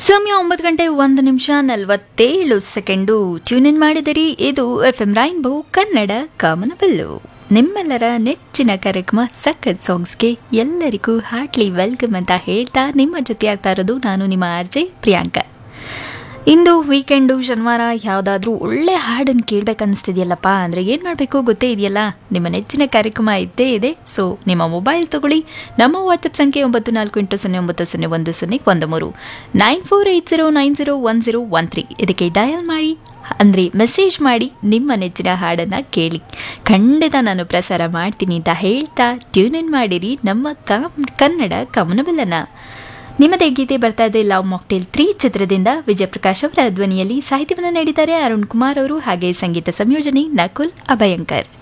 ಸಮಯ ಒಂಬತ್ತು ಗಂಟೆ ಒಂದು ನಿಮಿಷ ನಲವತ್ತೇಳು ಸೆಕೆಂಡು ಟ್ಯೂನ್ ಇನ್ ಮಾಡಿದಿರಿ ಇದು ಎಫ್ ಎಂ ರೈನ್ಬೋ ಕನ್ನಡ ಕಾಮನಬಲ್ಲು ನಿಮ್ಮೆಲ್ಲರ ನೆಚ್ಚಿನ ಕಾರ್ಯಕ್ರಮ ಸಖತ್ ಸಾಂಗ್ಸ್ಗೆ ಎಲ್ಲರಿಗೂ ಹಾರ್ಟ್ಲಿ ವೆಲ್ಕಮ್ ಅಂತ ಹೇಳ್ತಾ ನಿಮ್ಮ ಜೊತೆ ಆಗ್ತಾ ಇರೋದು ನಾನು ನಿಮ್ಮ ಆರ್ಜೆ ಪ್ರಿಯಾಂಕಾ ಇಂದು ವೀಕೆಂಡು ಶನಿವಾರ ಯಾವುದಾದ್ರೂ ಒಳ್ಳೆ ಹಾಡನ್ನು ಕೇಳಬೇಕನ್ನಿಸ್ತಿದೆಯಲ್ಲಪ್ಪ ಅಂದರೆ ಏನು ಮಾಡಬೇಕು ಗೊತ್ತೇ ಇದೆಯಲ್ಲ ನಿಮ್ಮ ನೆಚ್ಚಿನ ಕಾರ್ಯಕ್ರಮ ಇದ್ದೇ ಇದೆ ಸೊ ನಿಮ್ಮ ಮೊಬೈಲ್ ತಗೊಳ್ಳಿ ನಮ್ಮ ವಾಟ್ಸಪ್ ಸಂಖ್ಯೆ ಒಂಬತ್ತು ನಾಲ್ಕು ಎಂಟು ಸೊನ್ನೆ ಒಂಬತ್ತು ಸೊನ್ನೆ ಒಂದು ಸೊನ್ನೆ ಒಂದು ಮೂರು nine four eight zero nine zero one zero one three ಇದಕ್ಕೆ ಡಯಲ್ ಮಾಡಿ ಅಂದರೆ ಮೆಸೇಜ್ ಮಾಡಿ ನಿಮ್ಮ ನೆಚ್ಚಿನ ಹಾಡನ್ನು ಕೇಳಿ ಖಂಡಿತ ನಾನು ಪ್ರಸಾರ ಮಾಡ್ತೀನಿ ಅಂತ ಹೇಳ್ತಾ ಟ್ಯೂನ್ ಇನ್ ಮಾಡಿರಿ ನಮ್ಮ ಕಾಮ್ ಕನ್ನಡ ಕಮನಬಲ್ಲನ ನಿಮ್ಮದೇ ಗೀತೆ ಬರ್ತಾ ಇದೆ ಲವ್ ಮಾಕ್ಟೇಲ್ ತ್ರೀ ಚಿತ್ರದಿಂದ ವಿಜಯಪ್ರಕಾಶ್ ಅವರ ಧ್ವನಿಯಲ್ಲಿ ಸಾಹಿತ್ಯವನ್ನು ನೀಡಿದ್ದಾರೆ ಅರುಣ್ ಕುಮಾರ್ ಅವರು ಹಾಗೆ ಸಂಗೀತ ಸಂಯೋಜನೆ ನಕುಲ್ ಅಭಯಂಕರ್